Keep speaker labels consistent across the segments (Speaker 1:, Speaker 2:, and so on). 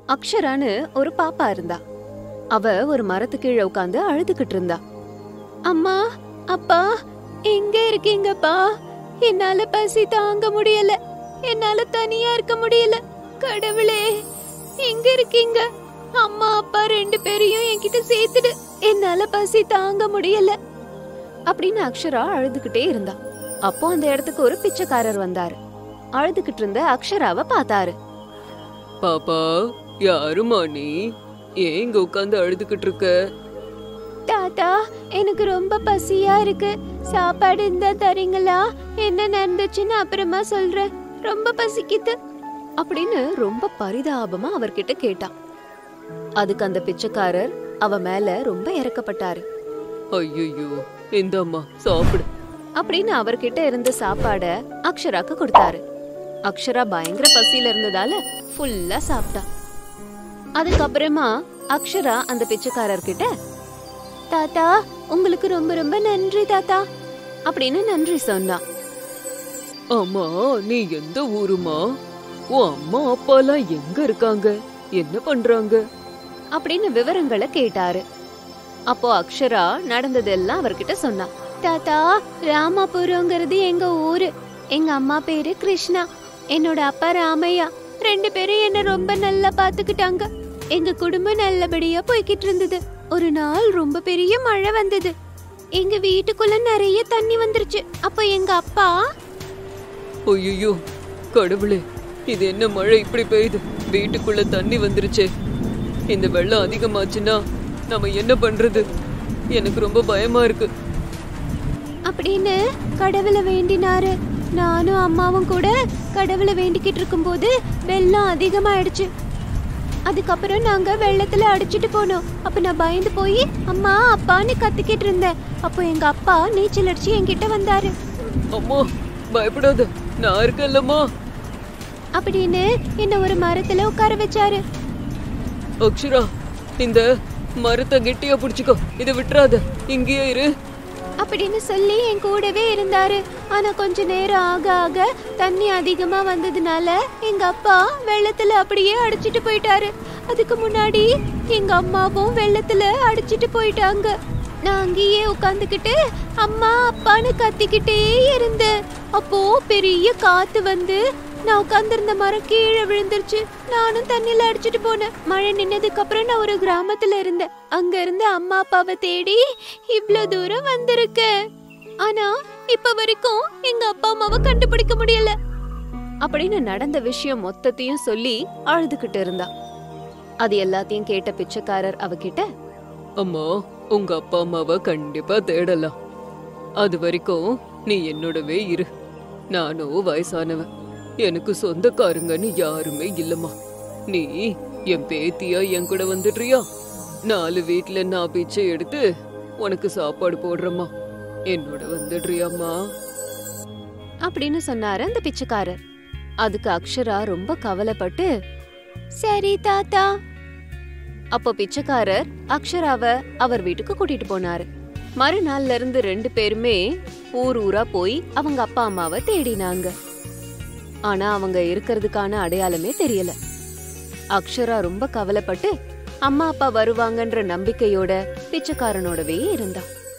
Speaker 1: அக்ஷரான்னு ஒரு பாப்பா இருந்தா அவ ஒரு மரத்து கீழே உட்காந்து அழுதுகிட்டு இருந்தா அம்மா அப்பா எங்க இருக்கீங்கப்பா என்னால பசி தாங்க முடியல என்னால தனியா இருக்க முடியல கடவுளே எங்க இருக்கீங்க அம்மா அப்பா ரெண்டு பேரையும் என்கிட்ட சேர்த்துடு என்னால பசி தாங்க முடியல அப்படின்னு அக்ஷரா அழுதுகிட்டே இருந்தா அப்போ அந்த இடத்துக்கு ஒரு பிச்சைக்காரர் வந்தாரு அழுதுகிட்டு இருந்த அக்ஷராவை பார்த்தாரு
Speaker 2: பாப்பா யாருமா நீ ஏன் இங்க உட்காந்து அழுதுகிட்டு இருக்க
Speaker 1: தாத்தா எனக்கு ரொம்ப பசியா இருக்கு சாப்பாடு இருந்தா தரீங்களா என்ன நடந்துச்சுன்னு அப்புறமா சொல்றேன் ரொம்ப பசிக்குது அப்படின்னு ரொம்ப பரிதாபமா அவர்கிட்ட கேட்டான் அதுக்கு அந்த பிச்சைக்காரர் அவ மேல ரொம்ப இறக்கப்பட்டாரு
Speaker 2: ஐயோ இந்தாம்மா சாப்பிடு
Speaker 1: அப்படின்னு அவர்கிட்ட இருந்த சாப்பாட அக்ஷராக்கு கொடுத்தாரு அக்ஷரா பயங்கர பசியில இருந்ததால ஃபுல்லா சாப்பிட்டா அதுக்கப்புறமா அக்ஷரா அந்த பிச்சைக்காரர் கிட்ட தாத்தா உங்களுக்கு ரொம்ப ரொம்ப நன்றி தாத்தா அப்படின்னு நன்றி சொன்னா
Speaker 2: ஆமா நீ எந்த ஊருமா உன் அம்மா அப்பாலாம் எங்க இருக்காங்க என்ன பண்றாங்க
Speaker 1: அப்படின்னு விவரங்களை கேட்டாரு அப்போ அக்ஷரா நடந்ததெல்லாம் அவர்கிட்ட சொன்னா தாத்தா ராமாபுரம்ங்கிறது எங்க ஊரு எங்க அம்மா பேரு கிருஷ்ணா என்னோட அப்பா ராமையா ரெண்டு பேரும் என்ன ரொம்ப நல்லா பாத்துக்கிட்டாங்க எங்க குடும்பம் நல்லபடியா போய்கிட்டு இருந்தது ஒரு நாள் ரொம்ப பெரிய மழை வந்தது எங்க வீட்டுக்குள்ள நிறைய தண்ணி வந்துருச்சு அப்போ எங்க அப்பா
Speaker 2: ஐயோ கடவுளே இது என்ன மழை இப்படி பெய்யுது வீட்டுக்குள்ள தண்ணி வந்துருச்சே இந்த வெள்ளம் அதிகமாச்சுன்னா நம்ம என்ன பண்றது எனக்கு ரொம்ப பயமா இருக்கு
Speaker 1: அப்படின்னு கடவுளை வேண்டினாரு நானும் அம்மாவும் கூட கடவுளை வேண்டிக்கிட்டு இருக்கும்போது வெள்ளம் அதிகமாயிடுச்சு அதுக்கப்புறம் நாங்க வெள்ளத்துல அடிச்சிட்டு போனோம் அப்ப நான் பயந்து போய் அம்மா அப்பான்னு கத்திக்கிட்டு இருந்தேன் அப்போ எங்க அப்பா நீச்சல் அடிச்சு என்கிட்ட வந்தாரு
Speaker 2: அம்மா பயப்படாத நான் இருக்கேன்லம்மா
Speaker 1: அப்படின்னு என்ன ஒரு மரத்துல உட்கார வச்சாரு
Speaker 2: அக்ஷரா இந்த மரத்தை கெட்டியா புடிச்சுக்கோ இதை விட்டுறாத இங்கேயே இரு
Speaker 1: அப்படின்னு சொல்லி என் கூடவே இருந்தாரு ஆனா கொஞ்ச நேரம் ஆக ஆக தண்ணி அதிகமா வந்ததுனால எங்க அப்பா வெள்ளத்துல அப்படியே அடிச்சிட்டு போயிட்டாரு அதுக்கு முன்னாடி எங்க அம்மாவும் வெள்ளத்துல அடிச்சிட்டு போயிட்டாங்க நான் அங்கேயே உட்காந்துக்கிட்டு அம்மா அப்பான்னு கத்திக்கிட்டே இருந்தேன் அப்போ பெரிய காத்து வந்து நான் உட்கார்ந்திருந்த மரம் கீழே விழுந்துருச்சு நானும் தண்ணியில அடிச்சிட்டு போனேன் மழை நின்னதுக்கு அப்புறம் நான் ஒரு கிராமத்துல இருந்தேன் அங்க இருந்து அம்மா அப்பாவை தேடி இவ்ளோ தூரம் வந்திருக்கேன் ஆனா இப்ப வரைக்கும் எங்க அப்பா அம்மாவை கண்டுபிடிக்க முடியல அப்படின்னு நடந்த விஷயம் மொத்தத்தையும் சொல்லி அழுதுகிட்டு இருந்தா அது எல்லாத்தையும் கேட்ட பிச்சைக்காரர் அவகிட்ட
Speaker 2: அம்மா உங்க அப்பா அம்மாவை கண்டிப்பா தேடலாம் அது வரைக்கும் நீ என்னோடவே இரு நானும் வயசானவன் எனக்கு சொந்தக்காரங்கன்னு யாருமே இல்லம்மா நீ என் பேத்தியா என் கூட வந்துடுறியா நாலு வீட்ல நான் பிச்சை எடுத்து உனக்கு சாப்பாடு போடுறேம்மா என்னோட வந்துடுறியாம்மா
Speaker 1: அப்படின்னு சொன்னாரு அந்த பிச்சைக்காரர் அதுக்கு அக்ஷரா ரொம்ப கவலைப்பட்டு சரி தாத்தா அப்போ பிச்சைக்காரர் அக்ஷராவ அவர் வீட்டுக்கு கூட்டிட்டு போனாரு மறுநாள்ல இருந்து ரெண்டு பேருமே ஊர் ஊரா போய் அவங்க அப்பா அம்மாவை தேடினாங்க ஆனா அவங்க இருக்கிறதுக்கான அடையாளமே தெரியல அக்ஷரா ரொம்ப கவலைப்பட்டு அம்மா அப்பா வருவாங்கன்ற நம்பிக்கையோட பிச்சைக்காரனோடவே இருந்தா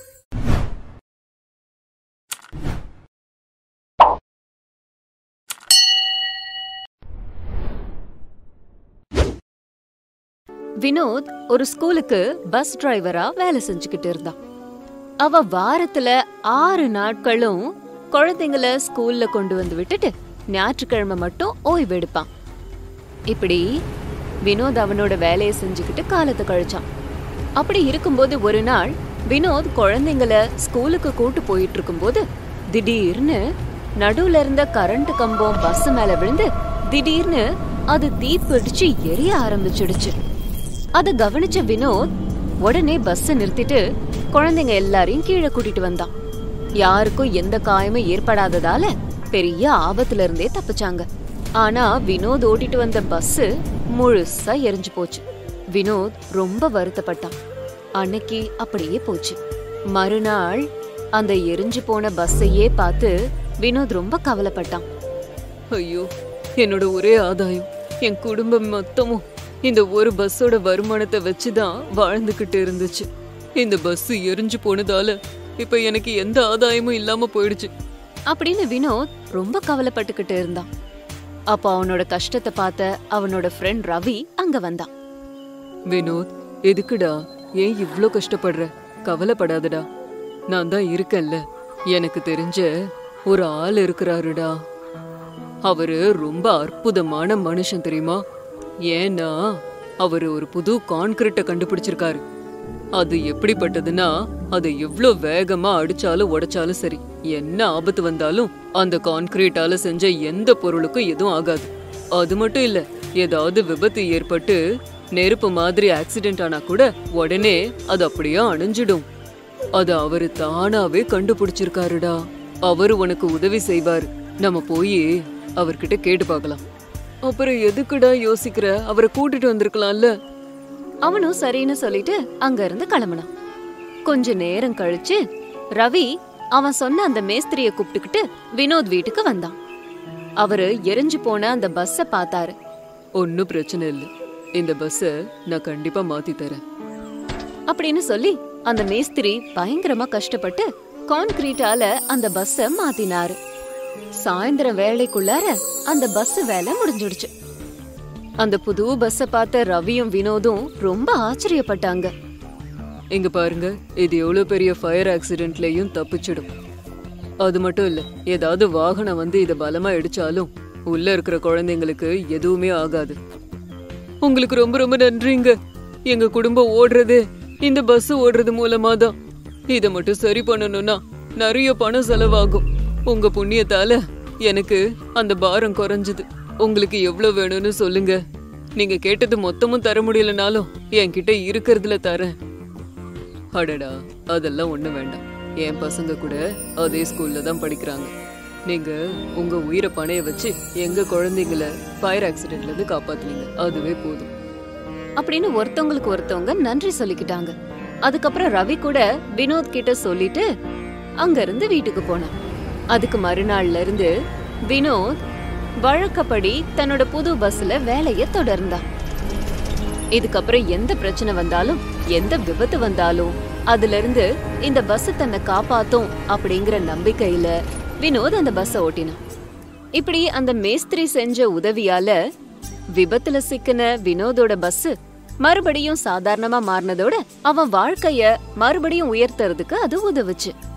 Speaker 1: வினோத் ஒரு ஸ்கூலுக்கு பஸ் டிரைவரா வேலை செஞ்சுக்கிட்டு இருந்தான் அவ வாரத்துல ஆறு நாட்களும் குழந்தைங்கள ஸ்கூல்ல கொண்டு வந்து விட்டுட்டு ஞாயிற்றுக்கிழமை மட்டும் ஓய்வு எடுப்பான் இப்படி வினோத் அவனோட வேலையை செஞ்சுக்கிட்டு காலத்தை கழிச்சான் அப்படி இருக்கும்போது ஒரு நாள் வினோத் குழந்தைங்கள ஸ்கூலுக்கு கூட்டு போயிட்டு இருக்கும்போது திடீர்னு நடுவுல இருந்த கரண்ட் கம்பம் பஸ் மேல விழுந்து திடீர்னு அது தீப்பிடிச்சு எரிய ஆரம்பிச்சிடுச்சு அத கவனிச்ச வினோத் உடனே பஸ் நிறுத்திட்டு குழந்தைங்க எல்லாரையும் கீழே கூட்டிட்டு வந்தான் யாருக்கும் எந்த காயமும் ஏற்படாததால பெரிய ஆபத்துல இருந்தே தப்பிச்சாங்க ஆனா வினோத் ஓட்டிட்டு வந்த பஸ் முழுசா எரிஞ்சு போச்சு வினோத் ரொம்ப வருத்தப்பட்டான் அன்னைக்கு அப்படியே போச்சு மறுநாள் அந்த எரிஞ்சு போன பஸ்ஸையே பார்த்து வினோத் ரொம்ப கவலைப்பட்டான்
Speaker 2: ஐயோ என்னோட ஒரே ஆதாயம் என் குடும்பம் மொத்தமும் இந்த ஒரு பஸ்ஸோட வருமானத்தை வச்சுதான் வாழ்ந்துகிட்டு இருந்துச்சு இந்த பஸ் எரிஞ்சு போனதால இப்ப எனக்கு எந்த ஆதாயமும் இல்லாம போயிடுச்சு
Speaker 1: அப்படின்னு வினோத் ரொம்ப கவலைப்பட்டுக்கிட்டு இருந்தான் அப்ப அவனோட கஷ்டத்தை பார்த்த அவனோட ஃப்ரெண்ட் ரவி அங்க வந்தான்
Speaker 2: வினோத் எதுக்குடா ஏன் இவ்ளோ கஷ்டப்படுற கவலைப்படாதடா நான் தான் இருக்கேன்ல எனக்கு தெரிஞ்ச ஒரு ஆள் இருக்கிறாருடா அவரு ரொம்ப அற்புதமான மனுஷன் தெரியுமா ஏன்னா அவரு ஒரு புது கான்கிரீட்டை கண்டுபிடிச்சிருக்காரு அது எப்படிப்பட்டதுன்னா அதை எவ்ளோ வேகமா அடிச்சாலும் உடைச்சாலும் சரி என்ன ஆபத்து வந்தாலும் அந்த கான்கிரீட்டால செஞ்ச எந்த பொருளுக்கும் எதுவும் ஆகாது அது மட்டும் இல்ல ஏதாவது விபத்து ஏற்பட்டு நெருப்பு மாதிரி ஆக்சிடென்ட் ஆனா கூட உடனே அது அப்படியே அணைஞ்சிடும் அது அவரு தானாவே கண்டுபிடிச்சிருக்காருடா அவரு உனக்கு உதவி செய்வாரு நம்ம போய் அவர்கிட்ட கேட்டு பார்க்கலாம் அப்புறம் எதுக்குடா யோசிக்கிற அவரை கூட்டிட்டு வந்திருக்கலாம்ல
Speaker 1: அவனும் சரின்னு சொல்லிட்டு அங்க இருந்து கிளம்புனான் கொஞ்ச நேரம் கழிச்சு ரவி அவன் சொன்ன அந்த மேஸ்திரிய கூப்பிட்டுக்கிட்டு வினோத் வீட்டுக்கு வந்தான் அவரு எரிஞ்சு போன அந்த பஸ்ஸ பார்த்தாரு
Speaker 2: ஒன்னும் பிரச்சனை இல்லை இந்த பஸ்ஸை நான் கண்டிப்பா மாத்தி தரேன்
Speaker 1: அப்படின்னு சொல்லி அந்த மேஸ்திரி பயங்கரமா கஷ்டப்பட்டு கான்கிரீட்டால அந்த பஸ்ஸ மாத்தினாரு சாயந்தரம் வேலைக்குள்ளார அந்த பஸ் வேலை முடிஞ்சிடுச்சு அந்த புது பஸ்ஸ பார்த்த ரவியும் வினோதும் ரொம்ப ஆச்சரியப்பட்டாங்க
Speaker 2: இங்க பாருங்க இது எவ்வளவு பெரிய ஃபயர் ஆக்சிடென்ட்லயும் தப்பிச்சிடும் அது மட்டும் இல்ல ஏதாவது வாகனம் வந்து இத பலமா இடிச்சாலும் உள்ள இருக்கிற குழந்தைங்களுக்கு எதுவுமே ஆகாது உங்களுக்கு ரொம்ப ரொம்ப நன்றிங்க எங்க குடும்பம் ஓடுறது இந்த பஸ் ஓடுறது மூலமா தான் இத மட்டும் சரி பண்ணணும்னா நிறைய பணம் செலவாகும் உங்க புண்ணியத்தால எனக்கு அந்த பாரம் குறைஞ்சது உங்களுக்கு எவ்வளவு வேணும்னு சொல்லுங்க நீங்க கேட்டது மொத்தமும் தர முடியலனாலும் என்கிட்ட இருக்கிறதுல தரேன் அடடா அதெல்லாம் ஒண்ணு வேண்டாம் என் பசங்க கூட அதே ஸ்கூல்ல தான் படிக்கிறாங்க நீங்க உங்க உயிரை பணைய வச்சு எங்க குழந்தைங்கள ஃபயர் ஆக்சிடென்ட்ல இருந்து காப்பாத்துனீங்க அதுவே போதும்
Speaker 1: அப்படின்னு ஒருத்தவங்களுக்கு ஒருத்தவங்க நன்றி சொல்லிக்கிட்டாங்க அதுக்கப்புறம் ரவி கூட வினோத் கிட்ட சொல்லிட்டு அங்க இருந்து வீட்டுக்கு போனான் அதுக்கு மறுநாள்ல இருந்து வினோத் வழக்கப்படி தன்னோட புது பஸ்ல வேலைய தொடர்ந்தான் இதுக்கப்புறம் எந்த பிரச்சனை வந்தாலும் எந்த விபத்து வந்தாலும் அதுல இருந்து இந்த பஸ் தன்னை காப்பாத்தும் அப்படிங்கிற நம்பிக்கையில வினோத் அந்த பஸ்ஸ ஓட்டினான் இப்படி அந்த மேஸ்திரி செஞ்ச உதவியால விபத்துல சிக்கின வினோதோட பஸ் மறுபடியும் சாதாரணமா மாறினதோட அவன் வாழ்க்கைய மறுபடியும் உயர்த்துறதுக்கு அது உதவுச்சு